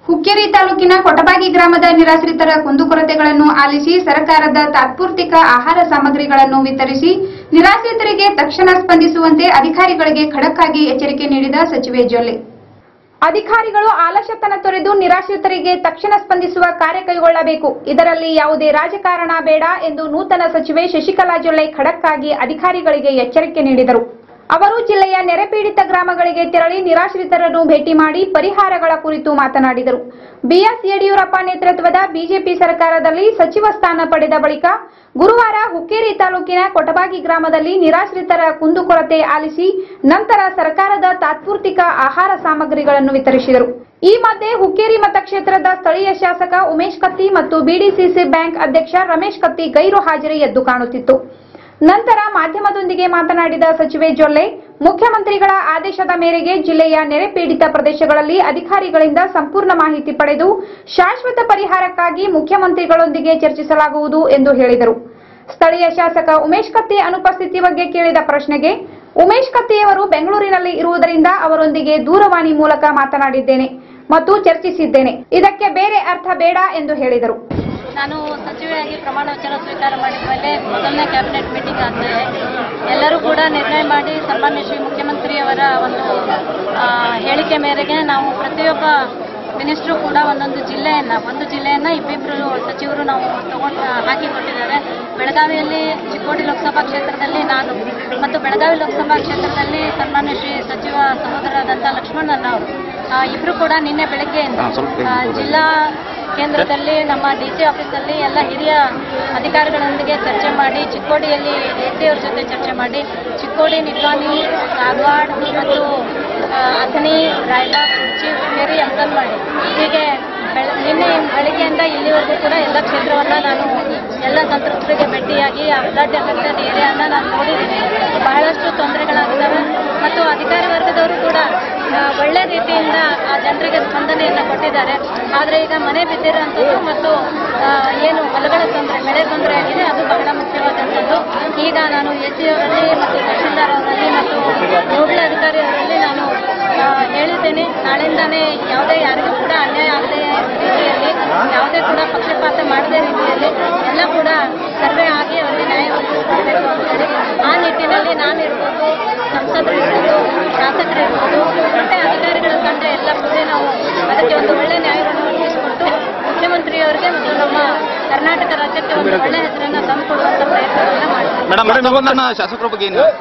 ಹುಕ್ಕೇರಿ ತಾಲೂಕಿನ ಕೊಟಬಾಗಿ ಗ್ರಾಮದ ನಿರಾಶ್ರಿತರ ಕುಂದುಕೊರತೆಗಳನ್ನು ಆಲಿಸಿ ಸರ್ಕಾರದ ತಾತ್ಪೂರ್ತಿಕ ಆಹಾರ ಸಾಮಗ್ರಿಗಳನ್ನು ವಿತರಿಸಿ ನಿರಾಶ್ರಿತರಿಗೆ ತಕ್ಷಣ ಸ್ಪಂದಿಸುವಂತೆ ಅಧಿಕಾರಿಗಳಿಗೆ ಖಡಕ್ ಆಗಿ ಎಚ್ಚರಿಕೆ ನೀಡಿದ ಸಚಿವೆ ಜೊಲ್ಲೆ ಅಧಿಕಾರಿಗಳು ಆಲಸ್ಯತನ ತೊರೆದು ನಿರಾಶ್ರಿತರಿಗೆ ತಕ್ಷಣ ಸ್ಪಂದಿಸುವ ಕಾರ್ಯ ಕೈಗೊಳ್ಳಬೇಕು ಇದರಲ್ಲಿ ಯಾವುದೇ ರಾಜಕಾರಣ ಬೇಡ ಎಂದು ನೂತನ ಸಚಿವೆ ಶಶಿಕಲಾ ಜೊಲ್ಲೆ ಖಡಕ್ ಆಗಿ ಅಧಿಕಾರಿಗಳಿಗೆ ಎಚ್ಚರಿಕೆ ನೀಡಿದರು ಅವರು ಜಿಲ್ಲೆಯ ನೆರೆಪೀಡಿತ ಗ್ರಾಮಗಳಿಗೆ ತೆರಳಿ ನಿರಾಶ್ರಿತರನ್ನು ಭೇಟಿ ಮಾಡಿ ಪರಿಹಾರಗಳ ಕುರಿತು ಮಾತನಾಡಿದರು ಬಿಎಸ್ ಯಡಿಯೂರಪ್ಪ ನೇತೃತ್ವದ ಬಿಜೆಪಿ ಸರ್ಕಾರದಲ್ಲಿ ಸಚಿವ ಸ್ಥಾನ ಪಡೆದ ಬಳಿಕ ಗುರುವಾರ ಹುಕ್ಕೇರಿ ತಾಲೂಕಿನ ಕೊಟಬಾಗಿ ಗ್ರಾಮದಲ್ಲಿ ನಿರಾಶ್ರಿತರ ಕುಂದುಕೊರತೆ ಆಲಿಸಿ ನಂತರ ಸರ್ಕಾರದ ತಾತ್ಪೂರ್ತಿಕ ಆಹಾರ ಸಾಮಗ್ರಿಗಳನ್ನು ವಿತರಿಸಿದರು ಈ ಮಧ್ಯೆ ಹುಕ್ಕೇರಿ ಮತಕ್ಷೇತ್ರದ ಸ್ಥಳೀಯ ಶಾಸಕ ಉಮೇಶ್ ಕತ್ತಿ ಮತ್ತು ಬಿಡಿಸಿಸಿ ಬ್ಯಾಂಕ್ ಅಧ್ಯಕ್ಷ ರಮೇಶ್ ಕತ್ತಿ ಗೈರು ಹಾಜರಿ ಎದ್ದು ಕಾಣುತ್ತಿತ್ತು ನಂತರ ಮಾಧ್ಯಮದೊಂದಿಗೆ ಮಾತನಾಡಿದ ಸಚಿವೆ ಜೊಲ್ಲೆ ಮುಖ್ಯಮಂತ್ರಿಗಳ ಆದೇಶದ ಮೇರೆಗೆ ಜಿಲ್ಲೆಯ ನೆರೆ ಪೀಡಿತ ಪ್ರದೇಶಗಳಲ್ಲಿ ಅಧಿಕಾರಿಗಳಿಂದ ಸಂಪೂರ್ಣ ಮಾಹಿತಿ ಪಡೆದು ಶಾಶ್ವತ ಪರಿಹಾರಕ್ಕಾಗಿ ಮುಖ್ಯಮಂತ್ರಿಗಳೊಂದಿಗೆ ಚರ್ಚಿಸಲಾಗುವುದು ಎಂದು ಹೇಳಿದರು ಸ್ಥಳೀಯ ಶಾಸಕ ಉಮೇಶ್ ಕತ್ತಿ ಅನುಪಸ್ಥಿತಿ ಬಗ್ಗೆ ಕೇಳಿದ ಪ್ರಶ್ನೆಗೆ ಉಮೇಶ್ ಕತ್ತಿಯವರು ಬೆಂಗಳೂರಿನಲ್ಲಿ ಇರುವುದರಿಂದ ಅವರೊಂದಿಗೆ ದೂರವಾಣಿ ಮೂಲಕ ಮಾತನಾಡಿದ್ದೇನೆ ಮತ್ತು ಚರ್ಚಿಸಿದ್ದೇನೆ ಇದಕ್ಕೆ ಬೇರೆ ಅರ್ಥ ಬೇಡ ಎಂದು ಹೇಳಿದರು ನಾನು ಸಚಿವೆಯಾಗಿ ಪ್ರಮಾಣ ವಚನ ಸ್ವೀಕಾರ ಮಾಡಿದ ಮೇಲೆ ಮೊದಲನೇ ಕ್ಯಾಬಿನೆಟ್ ಮೀಟಿಂಗ್ ಆಗ್ತದೆ ಎಲ್ಲರೂ ಕೂಡ ನಿರ್ಣಯ ಮಾಡಿ ಸನ್ಮಾನ್ಯ ಶ್ರೀ ಮುಖ್ಯಮಂತ್ರಿಯವರ ಒಂದು ಆ, ಹೇಳಿಕೆ ಮೇರೆಗೆ ನಾವು ಪ್ರತಿಯೊಬ್ಬ ಮಿನಿಸ್ಟ್ರು ಕೂಡ ಒಂದೊಂದು ಜಿಲ್ಲೆಯನ್ನು ಒಂದು ಜಿಲ್ಲೆಯನ್ನು ಇಬ್ಬಿಬ್ಬರು ಸಚಿವರು ನಾವು ತಗೊಂಡು ಹಾಕಿಕೊಟ್ಟಿದ್ದಾರೆ ಬೆಳಗಾವಿಯಲ್ಲಿ ಚಿಕ್ಕೋಡಿ ಲೋಕಸಭಾ ಕ್ಷೇತ್ರದಲ್ಲಿ ನಾನು ಮತ್ತು ಬೆಳಗಾವಿ ಲೋಕಸಭಾ ಕ್ಷೇತ್ರದಲ್ಲಿ ಸನ್ಮಾನ್ಯ ಶ್ರೀ ಸಚಿವ ಸಹೋದರರಾದಂಥ ಲಕ್ಷ್ಮಣನ್ ಅವರು ಇಬ್ಬರು ಕೂಡ ನಿನ್ನೆ ಬೆಳಗ್ಗೆಯಿಂದ ಆ, ಜಿಲ್ಲಾ ಕೇಂದ್ರದಲ್ಲಿ ನಮ್ಮ ಡಿ ಸಿ ಆಫೀಸಲ್ಲಿ ಎಲ್ಲ ಹಿರಿಯ ಅಧಿಕಾರಿಗಳೊಂದಿಗೆ ಚರ್ಚೆ ಮಾಡಿ ಚಿಕ್ಕೋಡಿಯಲ್ಲಿ ರೆಡ್ಡಿಯವ್ರ ಜೊತೆ ಚರ್ಚೆ ಮಾಡಿ ಚಿಕ್ಕೋಡಿ ನಿಪ್ಪಾಣಿ ಕಾಗವಾಡ ಮತ್ತು ಆ, ಅಥಣಿ ರಾಯಬಾಗ್ ಕುರ್ಚಿ ಹುಕ್ಕೇರಿ ಅಂಗನವಾಡಿ ಹೀಗೆ ಬೆಳ ನಿನ್ನೆ ಬೆಳಗ್ಗೆಯಿಂದ ಇಲ್ಲಿವರೆಗೂ ಕೂಡ ಎಲ್ಲ ಕ್ಷೇತ್ರವನ್ನು ನಾನು ಎಲ್ಲ ಸಂತ್ರಸ್ತರಿಗೆ ಭೇಟಿಯಾಗಿ ಆ ಫ್ಲಡ್ ಎಫೆಕ್ಟೆಡ್ ಏರಿಯಾನ ನಾನು ನೋಡಿದ್ದೀನಿ ಬಹಳಷ್ಟು ತೊಂದರೆಗಳಾಗಿದ್ದಾವೆ ಮತ್ತು ಅಧಿಕಾರಿ ವರ್ಗದವರು ಕೂಡ ಆ, ಒಳ್ಳೆ ರೀತಿಯಿಂದ ಆ ಜನರಿಗೆ ಸ್ಪಂದನೆಯನ್ನು ಕೊಟ್ಟಿದ್ದಾರೆ ಆದರೆ ಈಗ ಮನೆ ಬಿದ್ದಿರೋಂಥದ್ದು ಮತ್ತು ಆ, ಏನು ಹೊಲಗಳ ತೊಂದರೆ ಬೆಳೆ ತೊಂದರೆ ಆಗಿದೆ ಅದು ಬಹಳ ಮುಖ್ಯವಾದಂಥದ್ದು ಈಗ ನಾನು ಎಸ್ ಸಿ ಅವರಲ್ಲಿ ಮತ್ತು ತಹಶೀಲ್ದಾರ್ ಅವರಲ್ಲಿ ಮತ್ತು ನೋಡಲ್ ಅಧಿಕಾರಿ ಅವರಲ್ಲಿ ನಾನು ಆ, ಹೇಳಿದ್ದೇನೆ ನಾಳೆಯಿಂದಾನೇ ಯಾವುದೇ ಯಾರಿಗೂ ಕೂಡ ಅನ್ಯಾಯ ಆಗದೆ ರೀತಿಯಲ್ಲಿ ಯಾವುದೇ ಕೂಡ ಪಕ್ಷಪಾತ ಮಾಡದೇ ರೀತಿಯಲ್ಲಿ ಎಲ್ಲ ಕೂಡ ಸರ್ವೆ ಆಗಿ ಅವರಿಗೆ ನ್ಯಾಯ ಒದಗಿಸ್ಕೊಡ್ಬೇಕು ಅಂತೇಳಿ ಆ ನಿಟ್ಟಿನಲ್ಲಿ ನಾನಿರ್ಬೋದು ಸಂಸದರು ಇರ್ಬೋದು ಶಾಸಕರು ಇರ್ಬೋದು ಮತ್ತೆ ಅಧಿಕಾರಿಗಳ ತಂಡ ಎಲ್ಲ ಕೂಡ ನಾವು ಅದಕ್ಕೆ ಒಂದು ಒಳ್ಳೆ ನ್ಯಾಯವನ್ನು ಒದಗಿಸಿಕೊಟ್ಟು ಮುಖ್ಯಮಂತ್ರಿಯವರಿಗೆ ಮತ್ತು ನಮ್ಮ ಕರ್ನಾಟಕ ರಾಜ್ಯಕ್ಕೆ ಒಂದು ಒಳ್ಳೆ ಹೆಸರನ್ನು ತಂದುಕೊಡುವಂಥ ಪ್ರಯತ್ನವನ್ನು ಮಾಡ್ತೀವಿ ಮೇಡಮ್ ಮತಬಂಧನ ಶಾಸಕರ ಬಗ್ಗೆ ಏನು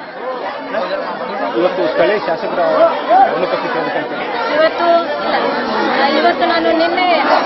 ಇವತ್ತು ಸ್ಥಳೀಯ ಶಾಸಕರ ಅನುಪಸ್ಥಿತಿ ಅದಕ್ಕಂತ ಇವತ್ತು ಇಲ್ಲ ಆ, ಇವತ್ತು ನಾನು ನಿನ್ನೆ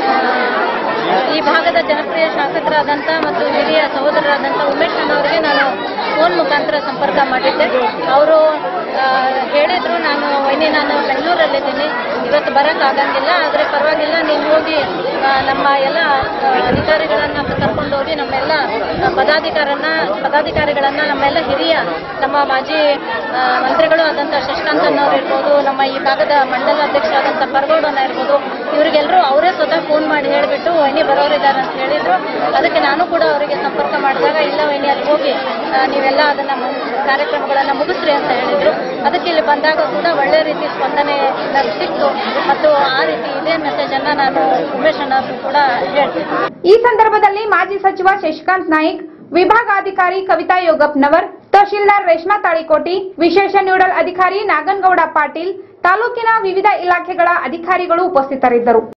ಆ, ಈ ಭಾಗದ ಜನಪ್ರಿಯ ಶಾಸಕರಾದಂಥ ಮತ್ತು ಹಿರಿಯ ಸಹೋದರರಾದಂಥ ಉಮೇಶ್ ಅವರಿಗೆ ನಾನು ಫೋನ್ ಮುಖಾಂತರ ಸಂಪರ್ಕ ಮಾಡಿದ್ದೆ ಅವರು ಹೇಳಿದ್ರು ನಾನು ವೈನಿ ನಾನು ಬೆಂಗಳೂರಲ್ಲಿದ್ದೀನಿ ಇವತ್ತು ಬರೋಕ್ಕಾಗಂಗಿಲ್ಲ ಆದರೆ ಪರವಾಗಿಲ್ಲ ನೀವು ಹೋಗಿ ಆ, ನಮ್ಮ ಎಲ್ಲ ಆ, ಅಧಿಕಾರಿಗಳನ್ನ ಕರ್ಕೊಂಡು ಹೋಗಿ ನಮ್ಮೆಲ್ಲ ಆ, ಪದಾಧಿಕಾರನ್ನ ಪದಾಧಿಕಾರಿಗಳನ್ನ ನಮ್ಮೆಲ್ಲ ಹಿರಿಯ ನಮ್ಮ ಮಾಜಿ ಆ, ಮಂತ್ರಿಗಳು ಆದಂಥ ಶಶಿಕಾಂತ್ ಅನ್ನೋರು ಇರ್ಬೋದು ನಮ್ಮ ಈ ಭಾಗದ ಮಂಡಲ ಅಧ್ಯಕ್ಷರಾದಂಥ ಪರಗೌಡನ ಇರ್ಬೋದು ಇವರಿಗೆಲ್ಲರೂ ಅವರೇ ಸ್ವತಃ ಫೋನ್ ಮಾಡಿ ಹೇಳಿಬಿಟ್ಟು ವೈನಿ ಬರೋರಿದ್ದಾರೆ ಅಂತ ಹೇಳಿದ್ರು ಅದಕ್ಕೆ ನಾನು ಕೂಡ ಅವರಿಗೆ ಸಂಪರ್ಕ ಮಾಡಿದಾಗ ಇಲ್ಲ ವೈನಿ ಅಲ್ಲಿ ಹೋಗಿ ಆ, ನೀವೆಲ್ಲ ಅದನ್ನ ಮು- ಕಾರ್ಯಕ್ರಮಗಳನ್ನ ಮುಗಿಸ್ರಿ ಅಂತ ಹೇಳಿದ್ರು ಅದಕ್ಕೆ ಇಲ್ಲಿ ಬಂದಾಗ ಕೂಡ ಒಳ್ಳೆ ರೀತಿ ಸ್ಪಂದನೆ ನನಗೆ ಸಿಕ್ತು ಮತ್ತು ಆ ರೀತಿ ಇದೇ ಮೆಸೇಜ್ ಅನ್ನ ನಾನು ಉಮೇಶ್ ಅನ್ನೋರು ಕೂಡ ಹೇಳ್ತೀನಿ ಈ ಸಂದರ್ಭದಲ್ಲಿ ಮಾಜಿ ಸಚಿವ ಶಶಿಕಾಂತ್ ನಾಯ್ಕ್ ವಿಭಾಗಾಧಿಕಾರಿ ಕವಿತಾ ಯೋಗಪ್ನವರ್ ತಹಶೀಲ್ದಾರ್ ರೇಷ್ಮಾ ತಾಳಿಕೋಟಿ ವಿಶೇಷ ನೋಡಲ್ ಅಧಿಕಾರಿ ನಾಗನಗೌಡ ಪಾಟೀಲ್ ತಾಲೂಕಿನ ವಿವಿಧ ಇಲಾಖೆಗಳ ಅಧಿಕಾರಿಗಳು ಉಪಸ್ಥಿತರಿದ್ದರು